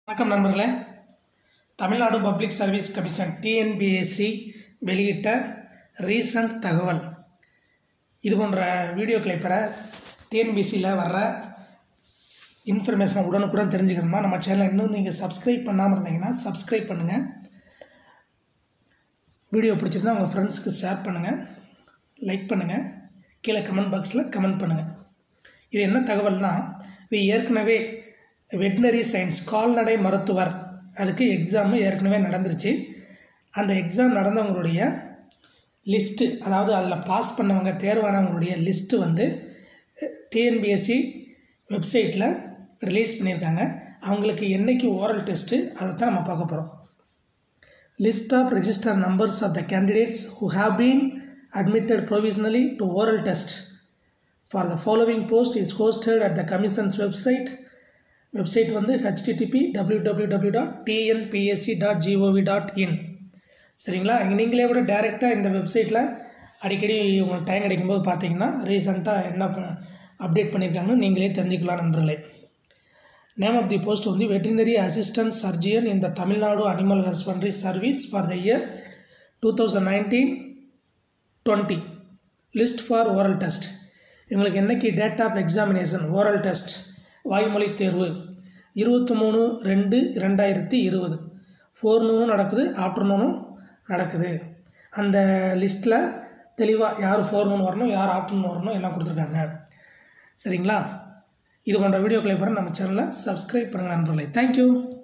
வணக்கம் நண்பர்களே Tamil Nadu public service commission TNPSC வெளியிட்ட ரீசன்ட் தகவல் இது போன்ற வீடியோக்களை பெற டிஎன்பிஎஸ்சியில் வர்ற இன்ஃபர்மேஷனை உடனுக்குடன் தெரிஞ்சுக்கணுமா நம்ம சேனலை இன்னும் நீங்கள் சப்ஸ்கிரைப் பண்ணாமல் இருந்தீங்கன்னா சப்ஸ்கிரைப் பண்ணுங்கள் வீடியோ பிடிச்சிருந்தா உங்கள் ஃப்ரெண்ட்ஸுக்கு ஷேர் பண்ணுங்கள் லைக் பண்ணுங்கள் கீழே கமெண்ட் பாக்ஸில் கமெண்ட் பண்ணுங்கள் இது என்ன தகவல்னா இது ஏற்கனவே வெட்னரி சயின்ஸ் கால்நடை மருத்துவர் அதுக்கு எக்ஸாமு ஏற்கனவே நடந்துருச்சு அந்த எக்ஸாம் நடந்தவங்களுடைய லிஸ்ட்டு அதாவது அதில் பாஸ் பண்ணவங்க தேர்வானவங்களுடைய லிஸ்ட்டு வந்து டிஎன்பிஎஸ்சி வெப்சைட்டில் ரிலீஸ் பண்ணியிருக்காங்க அவங்களுக்கு என்றைக்கு ஓரல் டெஸ்ட்டு அதை தான் நம்ம பார்க்க போகிறோம் list of register numbers of the candidates who have been admitted provisionally to oral test for the following post is hosted at the commission's website website வந்து HTTP W W W dot TNPSC dot GOV dot in சரிங்களா நீங்களே கூட டைரெக்டாக இந்த வெப்சைட்டில் அடிக்கடி உங்களுக்கு time கிடைக்கும்போது பார்த்தீங்கன்னா ரீசெண்டாக என்ன அப்டேட் பண்ணியிருக்காங்கன்னு நீங்களே தெரிஞ்சுக்கலாம் நண்பர்களே நேம் ஆஃப் தி போஸ்ட் வந்து veterinary assistant surgeon in the Tamil Nadu animal husbandry service for the year two thousand nineteen twenty list for oral test இவங்களுக்கு என்றைக்கு date of examination oral test வாய்மொழி தேர்வு இருபத்தி மூணு ரெண்டு ரெண்டாயிரத்தி இருபது ஃபோர்னூனும் நடக்குது ஆஃப்டர்நூனும் நடக்குது அந்த லிஸ்ட்டில் தெளிவாக யார் ஃபோர்னூன் வரணும் யார் ஆஃப்டர்நூன் வரணும் எல்லாம் கொடுத்துருக்காங்க சரிங்களா இது போன்ற வீடியோக்களை பெற நம்ம சேனலை சப்ஸ்கிரைப் பண்ணுங்கள் நண்பர்களே தேங்க்யூ